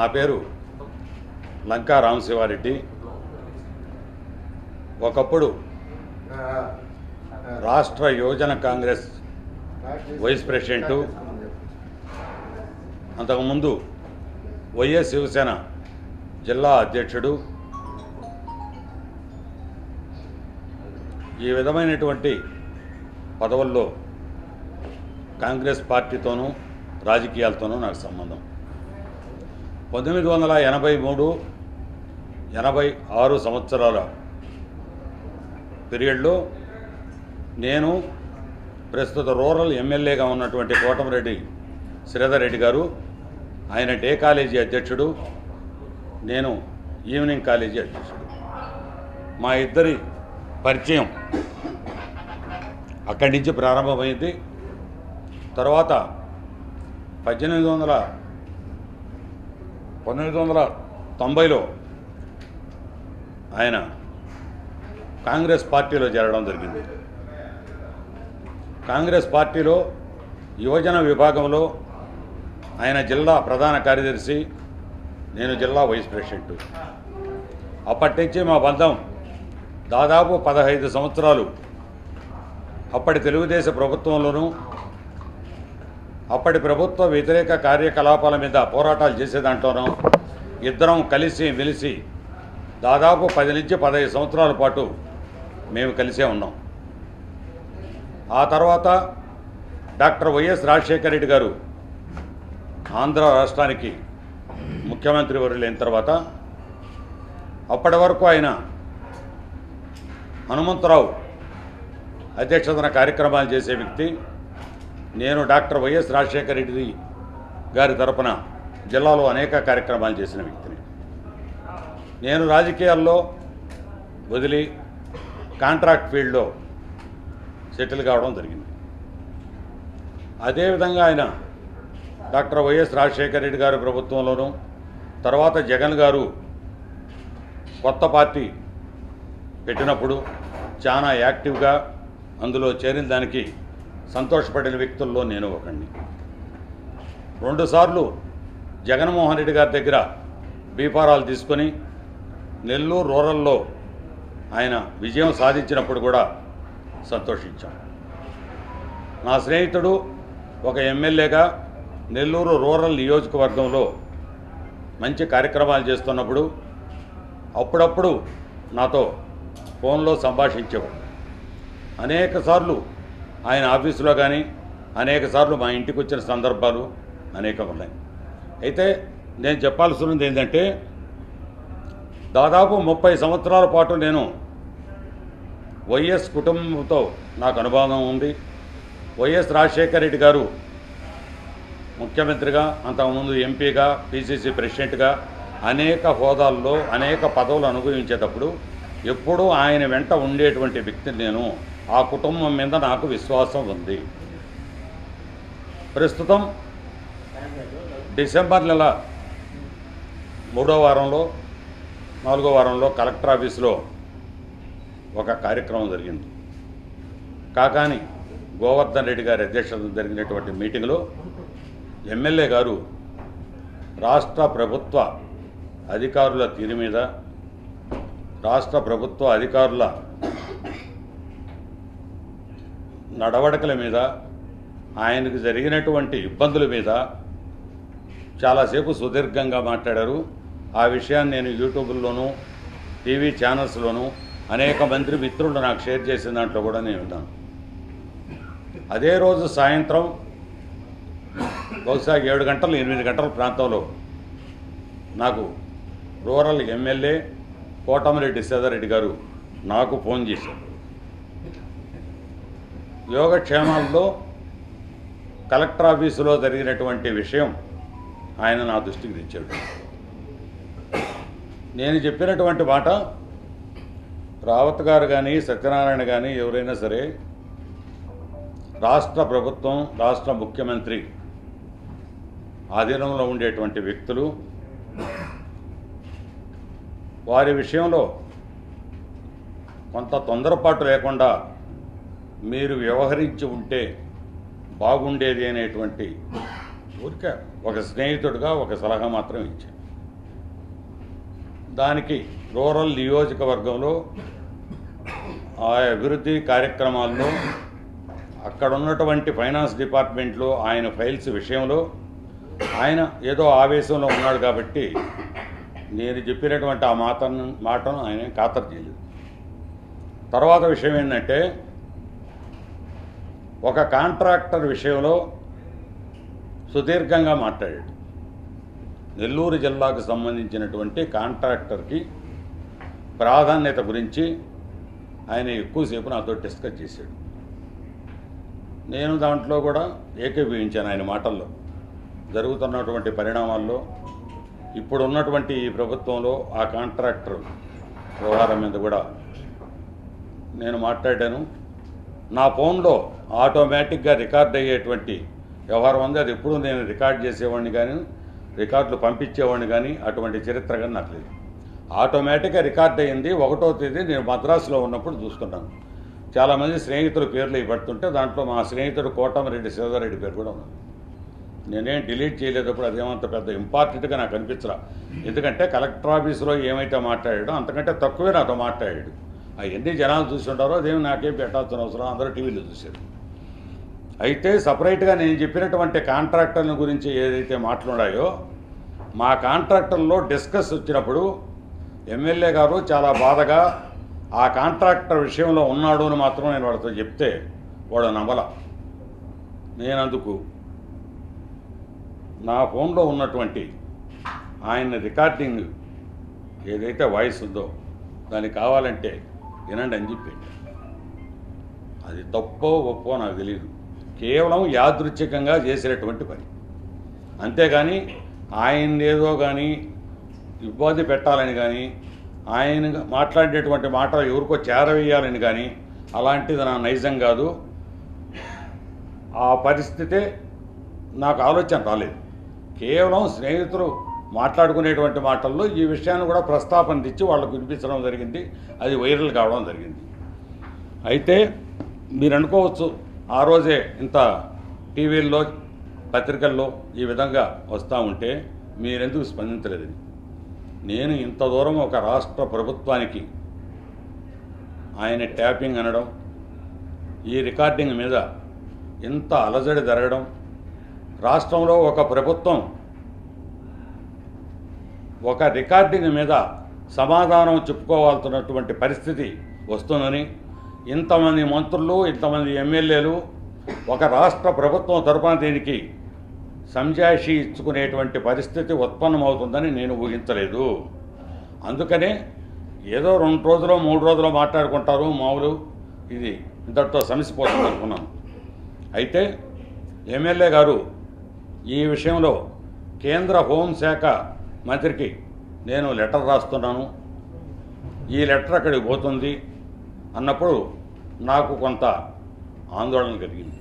నా పేరు లంకా రామశివారెడ్డి ఒకప్పుడు రాష్ట్ర యువజన కాంగ్రెస్ వైస్ ప్రెసిడెంటు అంతకుముందు వైఎస్ శివసేన జిల్లా అధ్యక్షుడు ఈ విధమైనటువంటి పదవుల్లో కాంగ్రెస్ పార్టీతోనూ రాజకీయాలతోనూ నాకు సంబంధం పంతొమ్మిది వందల ఎనభై మూడు ఎనభై ఆరు సంవత్సరాల పీరియడ్లో నేను ప్రస్తుత రూరల్ ఎమ్మెల్యేగా ఉన్నటువంటి కోటమిరెడ్డి శ్రీధర్ రెడ్డి గారు ఆయన డే కాలేజీ అధ్యక్షుడు నేను ఈవినింగ్ కాలేజీ అధ్యక్షుడు మా ఇద్దరి పరిచయం అక్కడి నుంచి ప్రారంభమైంది తర్వాత పద్దెనిమిది వందల పంతొమ్మిది వందల తొంభైలో ఆయన కాంగ్రెస్ పార్టీలో చేరడం జరిగింది కాంగ్రెస్ పార్టీలో యువజన విభాగంలో ఆయన జిల్లా ప్రధాన కార్యదర్శి నేను జిల్లా వైస్ ప్రెసిడెంట్ అప్పటి నుంచి మా బంధం దాదాపు పదహైదు సంవత్సరాలు అప్పటి తెలుగుదేశం ప్రభుత్వంలోనూ అప్పటి ప్రభుత్వ వ్యతిరేక కార్యకలాపాల మీద పోరాటాలు చేసే దాంట్లోనూ ఇద్దరం కలిసి మెలిసి దాదాపు పది నుంచి పదహైదు సంవత్సరాల పాటు మేము కలిసే ఉన్నాం ఆ తర్వాత డాక్టర్ వైఎస్ రాజశేఖర రెడ్డి గారు ఆంధ్ర రాష్ట్రానికి ముఖ్యమంత్రి వర్యులైన తర్వాత అప్పటి వరకు ఆయన హనుమంతరావు అధ్యక్షతన కార్యక్రమాలు చేసే వ్యక్తి నేను డాక్టర్ వైఎస్ రాజశేఖర రెడ్డి గారి తరపున జిల్లాలో అనేక కార్యక్రమాలు చేసిన వ్యక్తిని నేను రాజకీయాల్లో వదిలి కాంట్రాక్ట్ ఫీల్డ్లో సెటిల్ కావడం జరిగింది అదేవిధంగా ఆయన డాక్టర్ వైఎస్ రాజశేఖర రెడ్డి గారి ప్రభుత్వంలోనూ తర్వాత జగన్ గారు కొత్త పార్టీ పెట్టినప్పుడు చాలా యాక్టివ్గా అందులో చేరిన దానికి సంతోషపడిన వ్యక్తుల్లో నేను ఒకడిని రెండుసార్లు జగన్మోహన్ రెడ్డి గారి దగ్గర బీఫారాలు తీసుకొని నెల్లూరు రూరల్లో ఆయన విజయం సాధించినప్పుడు కూడా సంతోషించాం నా స్నేహితుడు ఒక ఎమ్మెల్యేగా నెల్లూరు రూరల్ నియోజకవర్గంలో మంచి కార్యక్రమాలు చేస్తున్నప్పుడు అప్పుడప్పుడు నాతో ఫోన్లో సంభాషించేవాడు అనేక సార్లు ఆయన ఆఫీసులో కానీ అనేక సార్లు మా ఇంటికి వచ్చిన సందర్భాలు అనేకం ఉన్నాయి అయితే నేను చెప్పాల్సినది ఏంటంటే దాదాపు ముప్పై సంవత్సరాల పాటు నేను వైఎస్ కుటుంబంతో నాకు అనుబంధం ఉంది వైఎస్ రాజశేఖర రెడ్డి గారు ముఖ్యమంత్రిగా అంతకుముందు ఎంపీగా పిసిసి ప్రెసిడెంట్గా అనేక హోదాల్లో అనేక పదవులు అనుభవించేటప్పుడు ఎప్పుడూ ఆయన వెంట ఉండేటువంటి వ్యక్తిని నేను ఆ కుటుంబం మీద నాకు విశ్వాసం ఉంది ప్రస్తుతం డిసెంబర్ నెల మూడో వారంలో నాలుగో వారంలో కలెక్టర్ ఆఫీసులో ఒక కార్యక్రమం జరిగింది కాకాని గోవర్ధన్ రెడ్డి గారి అధ్యక్షతన జరిగినటువంటి మీటింగ్లో ఎమ్మెల్యే గారు రాష్ట్ర ప్రభుత్వ అధికారుల తీరు మీద రాష్ట్ర ప్రభుత్వ అధికారుల నడవడికల మీద ఆయనకు జరిగినటువంటి ఇబ్బందుల మీద చాలాసేపు సుదీర్ఘంగా మాట్లాడారు ఆ విషయాన్ని నేను యూట్యూబ్లోనూ టీవీ ఛానల్స్లోనూ అనేక మంది మిత్రులు నాకు షేర్ చేసిన దాంట్లో కూడా నేను విన్నాను అదే రోజు సాయంత్రం బహుశా ఏడు గంటలు ఎనిమిది గంటల ప్రాంతంలో నాకు రూరల్ ఎమ్మెల్యే కోటమిరెడ్డి సీతారెడ్డి గారు నాకు ఫోన్ చేశారు యోగక్షేమాల్లో కలెక్టర్ ఆఫీసులో జరిగినటువంటి విషయం ఆయన నా దృష్టికి తెచ్చాడు నేను చెప్పినటువంటి మాట రావత్ గారు కానీ సత్యనారాయణ కానీ ఎవరైనా సరే రాష్ట్ర ప్రభుత్వం రాష్ట్ర ముఖ్యమంత్రి ఆధీనంలో ఉండేటువంటి వ్యక్తులు వారి విషయంలో కొంత తొందరపాటు లేకుండా మీరు వ్యవహరించి ఉంటే బాగుండేది అనేటువంటి ఊరికే ఒక స్నేహితుడిగా ఒక సలహా మాత్రం ఇచ్చాను దానికి రూరల్ నియోజకవర్గంలో ఆ అభివృద్ధి కార్యక్రమాల్లో అక్కడ ఉన్నటువంటి ఫైనాన్స్ డిపార్ట్మెంట్లో ఆయన ఫైల్స్ విషయంలో ఆయన ఏదో ఆవేశంలో ఉన్నాడు కాబట్టి నేను చెప్పినటువంటి ఆ మాటను మాటను ఆయన ఖాతరు చేయలేదు తర్వాత విషయం ఏంటంటే ఒక కాంట్రాక్టర్ విషయంలో సుదీర్ఘంగా మాట్లాడాడు నెల్లూరు జిల్లాకు సంబంధించినటువంటి కాంట్రాక్టర్కి ప్రాధాన్యత గురించి ఆయన ఎక్కువసేపు నాతో డిస్కస్ చేశాడు నేను దాంట్లో కూడా ఏకీభవించాను ఆయన మాటల్లో జరుగుతున్నటువంటి పరిణామాల్లో ఇప్పుడు ఉన్నటువంటి ఈ ప్రభుత్వంలో ఆ కాంట్రాక్టర్ వ్యవహారం మీద కూడా నేను మాట్లాడాను నా ఫోన్లో ఆటోమేటిక్గా రికార్డ్ అయ్యేటువంటి వ్యవహారం ఉంది అది ఎప్పుడు నేను రికార్డ్ చేసేవాడిని కానీ రికార్డులు పంపించేవాడిని కానీ అటువంటి చరిత్ర కానీ నాకు లేదు ఆటోమేటిక్గా రికార్డ్ అయ్యింది ఒకటో తేదీ నేను మద్రాసులో ఉన్నప్పుడు చూసుకున్నాను చాలామంది స్నేహితుల పేర్లు ఇవ్వడుతుంటే దాంట్లో మా స్నేహితుడు కోటమిరెడ్డి శివధరెడ్డి పేరు కూడా ఉంది నేనేం డిలీట్ చేయలేదప్పుడు అదేమంత పెద్ద ఇంపార్టెంట్గా నాకు అనిపించరా ఎందుకంటే కలెక్టర్ ఆఫీసులో ఏమైతే మాట్లాడాడో అంతకంటే తక్కువే నాతో మాట్లాడాడు అవన్నీ జనాలు చూసి ఉంటారో అదేమి నాకేం పెట్టాల్సిన అవసరం అందరూ టీవీలో చూశారు అయితే సపరేట్గా నేను చెప్పినటువంటి కాంట్రాక్టర్ల గురించి ఏదైతే మాట్లాడాయో మా కాంట్రాక్టర్లో డిస్కస్ వచ్చినప్పుడు ఎమ్మెల్యే గారు చాలా బాధగా ఆ కాంట్రాక్టర్ విషయంలో ఉన్నాడు అని మాత్రం నేను వాళ్ళతో చెప్తే వాడు నమ్మల నేను అందుకు నా ఫోన్లో ఉన్నటువంటి ఆయన రికార్డింగ్ ఏదైతే వాయిస్ ఉందో దానికి కావాలంటే వినండి అని చెప్పి అది తప్పో ఒప్పో నాకు తెలియదు కేవలం యాదృచ్ఛికంగా చేసినటువంటి పని అంతేగాని ఆయన ఏదో కానీ ఇబ్బంది పెట్టాలని కానీ ఆయన మాట్లాడేటువంటి మాట ఎవరికో చేరవేయాలని కానీ అలాంటిది నా నైజం కాదు ఆ పరిస్థితే నాకు ఆలోచన రాలేదు కేవలం స్నేహితులు మాట్లాడుకునేటువంటి మాటల్లో ఈ విషయాన్ని కూడా ప్రస్తాపన తెచ్చి వాళ్ళకు వినిపించడం జరిగింది అది వైరల్ కావడం జరిగింది అయితే మీరు అనుకోవచ్చు ఆ రోజే ఇంత టీవీల్లో పత్రికల్లో ఈ విధంగా వస్తూ ఉంటే మీరెందుకు స్పందించలేదని నేను ఇంత దూరం ఒక రాష్ట్ర ప్రభుత్వానికి ఆయన ట్యాపింగ్ అనడం ఈ రికార్డింగ్ మీద ఇంత అలజడి జరగడం రాష్ట్రంలో ఒక ప్రభుత్వం ఒక రికార్డింగ్ మీద సమాధానం చెప్పుకోవాల్సినటువంటి పరిస్థితి వస్తుందని ఇంతమంది మంత్రులు ఇంతమంది ఎమ్మెల్యేలు ఒక రాష్ట్ర ప్రభుత్వం తరపున దీనికి సంజాయిషి ఇచ్చుకునేటువంటి పరిస్థితి ఉత్పన్నమవుతుందని నేను ఊహించలేదు అందుకనే ఏదో రెండు రోజులు మూడు రోజులు మాట్లాడుకుంటారు మామూలు ఇది ఇంతటితో సమసిపోతుంది అనుకున్నాను అయితే ఎమ్మెల్యే గారు ఈ విషయంలో కేంద్ర హోంశాఖ మంత్రికి నేను లెటర్ రాస్తున్నాను ఈ లెటర్ అక్కడికి పోతుంది అన్నప్పుడు నాకు కొంత ఆందోళన కలిగింది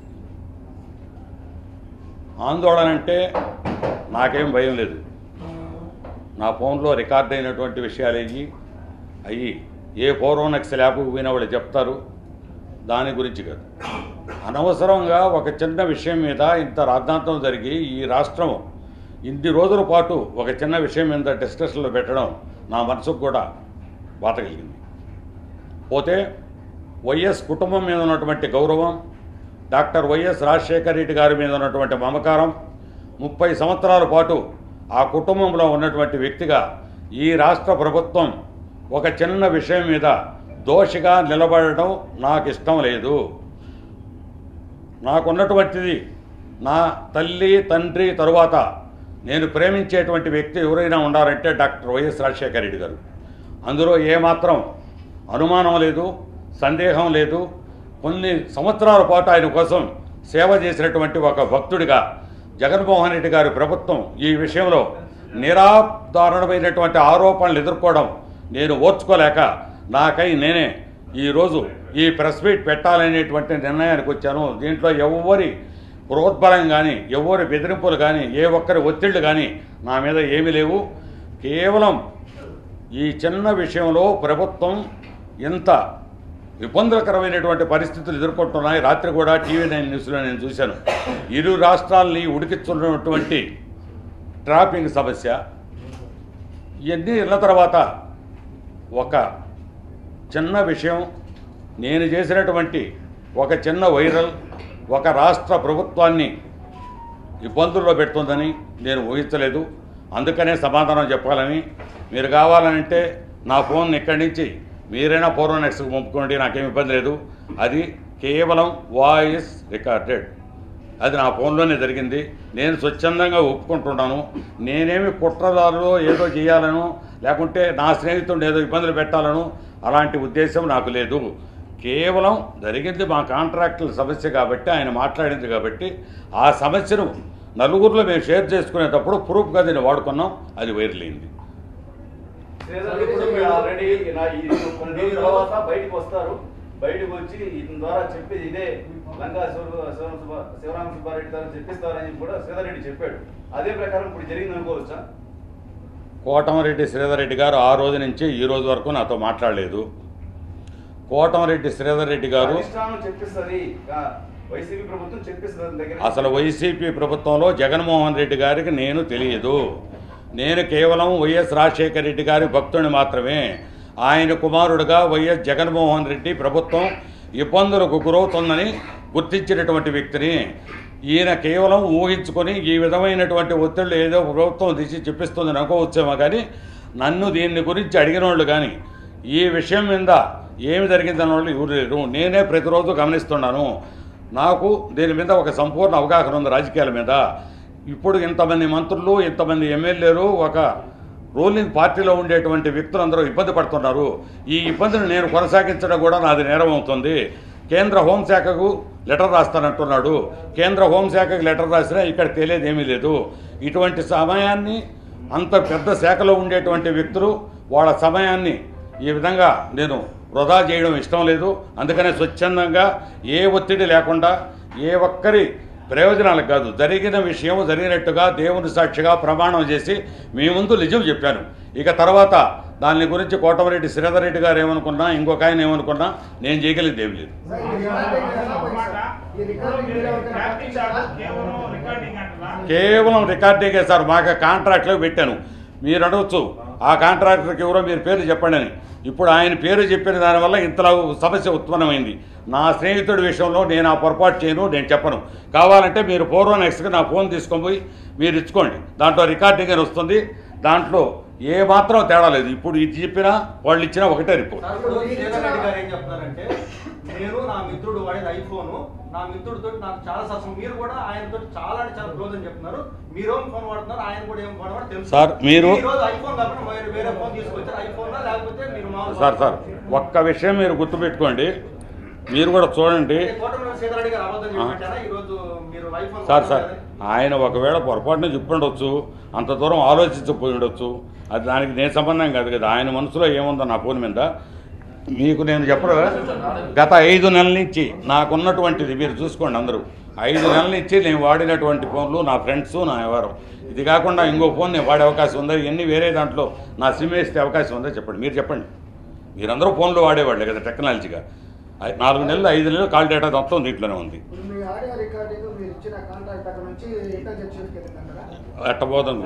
ఆందోళన అంటే నాకేం భయం లేదు నా ఫోన్లో రికార్డ్ అయినటువంటి విషయాలు అయ్యి అయ్యి ఏ ఫోరోనక్స్ ల్యాబ్కు పోయిన వాళ్ళు చెప్తారు దాని గురించి కాదు అనవసరంగా ఒక చిన్న విషయం మీద ఇంత రాద్ధాంతం జరిగి ఈ రాష్ట్రం ఇన్ని రోజుల పాటు ఒక చిన్న విషయం మీద డిస్కషన్లో పెట్టడం నా మనసుకు కూడా బాధ కలిగింది పోతే వైఎస్ కుటుంబం మీద ఉన్నటువంటి గౌరవం డాక్టర్ వైఎస్ రాజశేఖర రెడ్డి గారి మీద ఉన్నటువంటి మమకారం ముప్పై సంవత్సరాల పాటు ఆ కుటుంబంలో ఉన్నటువంటి వ్యక్తిగా ఈ రాష్ట్ర ప్రభుత్వం ఒక చిన్న విషయం మీద దోషిగా నిలబడడం నాకు ఇష్టం లేదు నాకున్నటువంటిది నా తల్లి తండ్రి తరువాత నేను ప్రేమించేటువంటి వ్యక్తి ఎవరైనా ఉండాలంటే డాక్టర్ వైఎస్ రాజశేఖర రెడ్డి గారు అందులో ఏమాత్రం అనుమానం లేదు సందేహం లేదు కొన్ని సంవత్సరాల పాటు ఆయన కోసం సేవ చేసినటువంటి ఒక భక్తుడిగా జగన్మోహన్ రెడ్డి గారి ప్రభుత్వం ఈ విషయంలో నిరాధారణమైనటువంటి ఆరోపణలు ఎదుర్కోవడం నేను ఓర్చుకోలేక నాకై నేనే ఈరోజు ఈ ప్రెస్ మీట్ పెట్టాలనేటువంటి నిర్ణయానికి వచ్చాను దీంట్లో ఎవరి ప్రోద్బలం కానీ ఎవరి బెదిరింపులు కానీ ఏ ఒక్కరి ఒత్తిళ్లు కానీ నా మీద ఏమీ లేవు కేవలం ఈ చిన్న విషయంలో ప్రభుత్వం ఇంత ఇబ్బందులకరమైనటువంటి పరిస్థితులు ఎదుర్కొంటున్నాయి రాత్రి కూడా టీవీ నైన్ న్యూస్లో నేను చూశాను ఇరు రాష్ట్రాలని ఉడికిస్తున్నటువంటి ట్రాఫిక్ సమస్య ఇవన్నీ ఇళ్ళ తర్వాత ఒక చిన్న విషయం నేను చేసినటువంటి ఒక చిన్న వైరల్ ఒక రాష్ట్ర ప్రభుత్వాన్ని ఇబ్బందుల్లో పెడుతుందని నేను ఊహించలేదు అందుకనే సమాధానం చెప్పాలని మీరు కావాలంటే నా ఫోన్ ఇక్కడి నుంచి మీరైనా పూర్వం నెక్స్ట్కి పంపుకోండి నాకేం ఇబ్బంది లేదు అది కేవలం వాయిస్ రికార్డెడ్ అది నా ఫోన్లోనే జరిగింది నేను స్వచ్ఛందంగా ఒప్పుకుంటున్నాను నేనేమి కుట్రదారులో ఏదో చేయాలను లేకుంటే నా స్నేహితుడిని ఏదో ఇబ్బందులు పెట్టాలను అలాంటి ఉద్దేశం నాకు లేదు కేవలం జరిగింది మా కాంట్రాక్టుల సమస్య కాబట్టి ఆయన మాట్లాడింది కాబట్టి ఆ సమస్యను నలుగురిలో మేము షేర్ చేసుకునేటప్పుడు ప్రూఫ్గా దీన్ని వాడుకున్నాం అది వైరల్ అయింది శ్రీధర్ ఇప్పుడు మీరు ఆల్రెడీ నా ఈ కొన్ని రోజుల తర్వాత బయటకు వస్తారు బయటకు వచ్చి ఇతని ద్వారా చెప్పేది ఇదే లంకా శివ- శివ- శివ- శివరామ సుబ్బారెడ్డి గారు చెప్పిస్తారని చెప్పి కూడా శ్రీధర్ రెడ్డి చెప్పాడు అదే ప్రకారం ఇప్పుడు జరిగింది అనుకోవచ్చా కోటమరెడ్డి శ్రీధర్ రెడ్డి గారు ఆ రోజు నుంచి ఈ రోజు వరకు నాతో మాట్లాడలేదు కోటమరెడ్డి శ్రీధర్ రెడ్డి గారు అధిష్టానం చెప్పిస్తుంది ఆ, వైసీపీ ప్రభుత్వం చెప్పిస్తుంది దగ్గర అసలు వైసీపీ ప్రభుత్వంలో జగన్మోహన్ రెడ్డి గారికి నేను తెలియదు నేను కేవలం వైఎస్ రాజశేఖర రెడ్డి గారి భక్తుని మాత్రమే ఆయన కుమారుడుగా వైఎస్ జగన్మోహన్ రెడ్డి ప్రభుత్వం ఇబ్బందులకు గురవుతుందని గుర్తించినటువంటి వ్యక్తిని ఈయన కేవలం ఊహించుకొని ఈ విధమైనటువంటి ఒత్తిళ్ళు ఏదో ప్రభుత్వం తీసి చెప్పిస్తుంది అనుకోవచ్చేమో కానీ నన్ను దీన్ని గురించి అడిగిన వాళ్ళు కానీ ఈ విషయం మీద ఏమి జరిగిందన్న వాళ్ళు ఎవరు లేరు నేనే ప్రతిరోజు గమనిస్తున్నాను నాకు దీని మీద ఒక సంపూర్ణ అవగాహన ఉంది రాజకీయాల మీద ఇప్పుడు ఇంతమంది మంత్రులు ఇంతమంది ఎమ్మెల్యేలు ఒక రూలింగ్ పార్టీలో ఉండేటువంటి వ్యక్తులందరూ ఇబ్బంది పడుతున్నారు ఈ ఇబ్బందిని నేను కొనసాగించడం కూడా నాది నేరం అవుతుంది కేంద్ర హోంశాఖకు లెటర్ రాస్తానంటున్నాడు కేంద్ర హోంశాఖకు లెటర్ రాసినా ఇక్కడ తెలియదు ఏమీ లేదు ఇటువంటి సమయాన్ని అంత పెద్ద శాఖలో ఉండేటువంటి వ్యక్తులు వాళ్ళ సమయాన్ని ఈ విధంగా నేను వృధా చేయడం ఇష్టం లేదు అందుకనే స్వచ్ఛందంగా ఏ ఒత్తిడి లేకుండా ఏ ఒక్కరి ప్రయోజనాలకు కాదు జరిగిన విషయం జరిగినట్టుగా దేవుని సాక్షిగా ప్రమాణం చేసి మీ ముందు నిజం చెప్పాను ఇక తర్వాత దాని గురించి కోటమరెడ్డి శ్రీధర్ రెడ్డి గారు ఏమనుకున్నా ఇంకొక ఆయన ఏమనుకున్నా నేను చేయగలిగింది ఏమి లేదు కేవలం రికార్డింగే సార్ మాకు కాంట్రాక్ట్లో పెట్టాను మీరు అడగచ్చు ఆ కాంట్రాక్టర్కి ఎవరో మీరు పేరు చెప్పండి అని ఇప్పుడు ఆయన పేరు చెప్పిన దానివల్ల ఇంతలో సమస్య ఉత్పన్నమైంది నా స్నేహితుడి విషయంలో నేను ఆ పొరపాటు చేయను నేను చెప్పను కావాలంటే మీరు పూర్వం నెక్స్ట్గా నా ఫోన్ తీసుకొని పోయి మీరు ఇచ్చుకోండి దాంట్లో రికార్డింగ్ అని వస్తుంది దాంట్లో ఏ మాత్రం తేడా లేదు ఇప్పుడు ఇది చెప్పినా వాళ్ళు ఇచ్చినా ఒకటే రిపోర్ట్ సార్, ఇప్పుడు శ్రీధర్ రెడ్డి గారు ఏం చెప్తున్నారంటే నేను నా మిత్రుడు వాడేది ఐఫోన్ నా మిత్రుడితో నాకు చాలా సత్సం మీరు కూడా ఆయనతో చాలా అంటే చాలా క్లోజ్ అని చెప్తున్నారు మీరు ఏం ఫోన్ వాడుతున్నారు ఆయన కూడా ఏం ఫోన్ వాడు తెలుసు సార్, మీరు- ఈ రోజు ఐఫోన్ కాకుండా వేరే వేరే ఫోన్ తీసుకొచ్చారు ఐఫోన్ లేకపోతే మీరు మామూలు సార్ సార్ ఒక్క విషయం మీరు గుర్తుపెట్టుకోండి మీరు కూడా చూడండి అంటే కోటమిరెడ్డి శ్రీధర్ రెడ్డి గారు అబద్ధం చెప్పారా ఈ రోజు మీరు ఐఫోన్ సార్ సార్ వాడుతున్నారని? ఆయన ఒకవేళ పొరపాటున చెప్పుండొచ్చు అంత దూరం ఆలోచించకపోయి ఉండొచ్చు అది దానికి నేను సంబంధం కాదు కదా ఆయన మనసులో ఏముందో నా ఫోన్ మీద మీకు నేను చెప్పరు గత ఐదు నెలల నుంచి నాకున్నటువంటిది మీరు చూసుకోండి అందరూ ఐదు నెలల నుంచి నేను వాడినటువంటి ఫోన్లు నా ఫ్రెండ్స్ నా వ్యవహారం ఇది కాకుండా ఇంకో ఫోన్ నేను వాడే అవకాశం ఉందా ఇవన్నీ వేరే దాంట్లో నా సిమ్ వేస్తే అవకాశం ఉందా చెప్పండి మీరు చెప్పండి మీరందరూ ఫోన్లు వాడేవాళ్ళే కదా టెక్నాలజీగా ఐ- నాలుగు నెలలు ఐదు నెలలు కాల్ డేటా మొత్తం దీంట్లోనే ఉంది ఇప్పుడు మీ ఆడియో రికార్డింగ్ మీరు ఇచ్చిన కాంట్రాక్ట్ అక్కడ నుంచి ఇంటెలిజెన్స్ వెళ్ళిందంటారా ఎట్టబోతుంది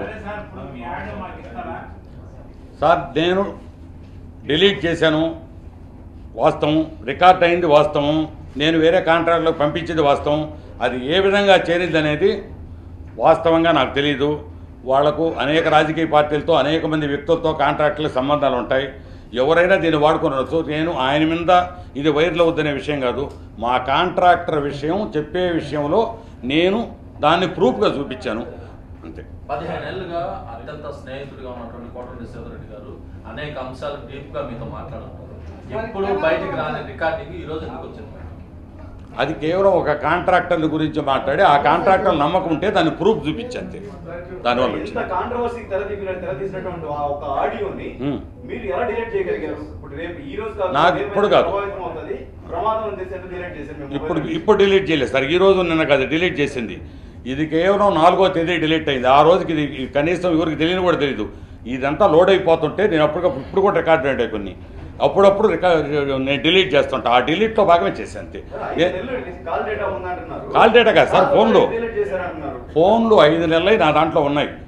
సార్ నేను డిలీట్ చేశాను వాస్తవం రికార్డ్ అయింది వాస్తవం నేను వేరే కాంట్రాక్ట్లో పంపించింది వాస్తవం అది ఏ విధంగా చేరింది అనేది వాస్తవంగా నాకు తెలియదు వాళ్లకు అనేక రాజకీయ పార్టీలతో అనేక మంది వ్యక్తులతో కాంట్రాక్టులకు సంబంధాలు ఉంటాయి ఎవరైనా దీన్ని వాడుకునవచ్చు నేను ఆయన మీద ఇది వైరల్ అవుద్దనే విషయం కాదు మా కాంట్రాక్టర్ విషయం చెప్పే విషయంలో నేను దాన్ని ప్రూఫ్గా చూపించాను అంతే పదిహేను ఏళ్ళుగా అత్యంత స్నేహితుడిగా ఉన్నటువంటి కోటరెడ్డి శివరెడ్డి గారు అనేక అంశాలు డీప్ గా మీతో మాట్లాడుతున్నారు ఎప్పుడు బయటికి రాని రికార్డింగ్ ఈ రోజు ఎందుకు వచ్చింది అది కేవలం ఒక కాంట్రాక్టర్ల గురించి మాట్లాడి ఆ కాంట్రాక్టర్ నమ్మకం ఉంటే దాన్ని ప్రూఫ్ చూపించంతే దానివల్ల ఎంత వచ్చింది కాంట్రవర్సీ తెరదీపిన తెరతీసినటువంటి ఆ ఒక ఆడియోని Hmm. మీరు ఎలా డిలీట్ చేయగలిగారు ఇప్పుడు రేపు ఈ రోజు కాదు నాకు రేపు ఇప్పుడు కాదు. ప్రభావితం అవుతుంది ప్రమాదం అని తెలిసి డిలీట్ చేశారు మీ ఇప్పుడు మొబైల్ ఇప్పుడు డిలీట్ చేయలేదు సార్ ఈ రోజు నిన్న కాదు డిలీట్ చేసింది ఇది కేవలం నాలుగో తేదీ డిలీట్ అయింది ఆ రోజుకి ఇది ఇది కనీసం ఎవరికి తెలియని కూడా తెలియదు ఇదంతా లోడ్ అయిపోతుంటే నేను అప్పటికప్పుడు ఇప్పుడు కూడా రికార్డ్ ఉంటాయి కొన్ని అప్పుడప్పుడు రికార్డ్ నేను డిలీట్ చేస్తుంటా ఆ డిలీట్లో భాగమే చేశాను అంతే ఐదు ఏ- నెలలు కాల్ డేటా ఉందంటున్నారు కాల్ డేటా కాదు సార్, ఫోన్లో. డిలీట్ చేశారంటున్నారు ఫోన్లు ఐదు నెలలై నా దాంట్లో ఉన్నాయి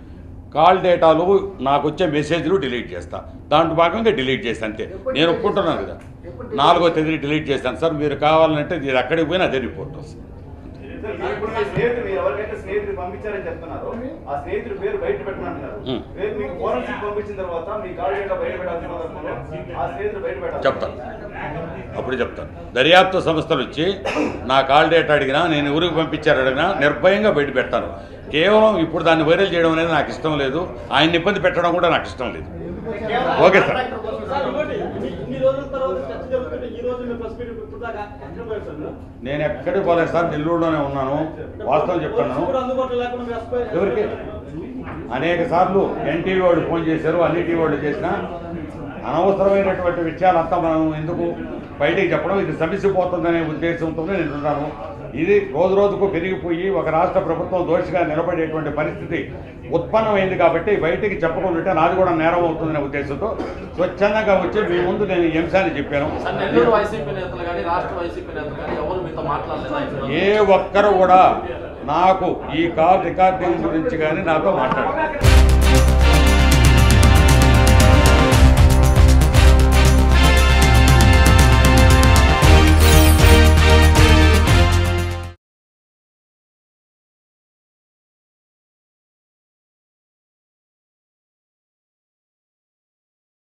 కాల్ డేటాలు నాకు వచ్చే మెసేజ్లు డిలీట్ చేస్తా దాంట్లో భాగంగా డిలీట్ చేస్తాను అంతే నేను ఒప్పుకుంటున్నాను కదా నాలుగో తేదీ డిలీట్ చేస్తాను సార్ మీరు కావాలంటే ఇది ఎక్కడికి పోయినా అదే రిపోర్ట్ వస్తుంది సార్, ఇప్పుడు మీ స్నేహితుడు మీరు ఎవరికైతే స్నేహితుడు పంపించారని చెప్తున్నారు ఆ స్నేహితుడు పేరు బయట పెట్టమంటున్నారు ఉం. రేపు మీకు ఫోరెన్సిక్ పంపించిన తర్వాత మీ కాల్ డేటా బయట పెట్టాల్సిన సందర్భంలో ఆ స్నేహితుడు బయట పెట్టాలి చెప్తాను అప్పుడు చెప్తాను దర్యాప్తు సంస్థలు వచ్చి నా కాల్ డేటా అడిగినా నేను ఊరికి పంపించారు అడిగినా నిర్భయంగా బయట పెడతాను కేవలం ఇప్పుడు దాన్ని వైరల్ చేయడం అనేది నాకు ఇష్టం లేదు ఆయన ఇబ్బంది పెట్టడం కూడా నాకు ఇష్టం లేదు ఓకే సార్ సార్ ఇంకోటి, ఇన్ని- ఇన్ని రోజుల తర్వాత చర్చ జరుగుతుంటే ఈ రోజు మీ ప్రెస్ మీట్ ఇప్పుడు దాకా ఎక్కడ పోయారు సార్ మీరు? నేను ఎక్కడికి పోలేదు సార్ నెల్లూరులోనే ఉన్నాను వాస్తవం చెప్తున్నాను కూడా అందుబాటులో లేకుండా మీరు అసలు- ఎవరికి అనేక సార్లు ఎన్టీవీ వాళ్ళు ఫోన్ చేశారు అన్ని టీవీ వాళ్ళు చేసినా అనవసరమైనటువంటి విషయాలంతా మనం ఎందుకు బయటికి చెప్పడం ఇది సమస్యపోతుందనే ఉద్దేశంతోనే నేను ఉన్నాను ఇది రోజు రోజుకు పెరిగిపోయి ఒక రాష్ట్ర ప్రభుత్వం దోషిగా నిలబడేటువంటి పరిస్థితి ఉత్పన్నమైంది కాబట్టి బయటికి చెప్పకుండా నాది కూడా నేరం అవుతుందనే ఉద్దేశంతో స్వచ్ఛందంగా వచ్చి మీ ముందు నేను ఈ అంశాన్ని చెప్పాను సార్ నెల్లూరు వైసీపీ నేతలు కానీ రాష్ట్ర వైసీపీ నేతలు కానీ ఎవరు మీతో మాట్లాడలేదు ఏ ఒక్కరు కూడా నాకు ఈ కాల్ రికార్డింగ్ గురించి కానీ నాతో మాట్లాడారు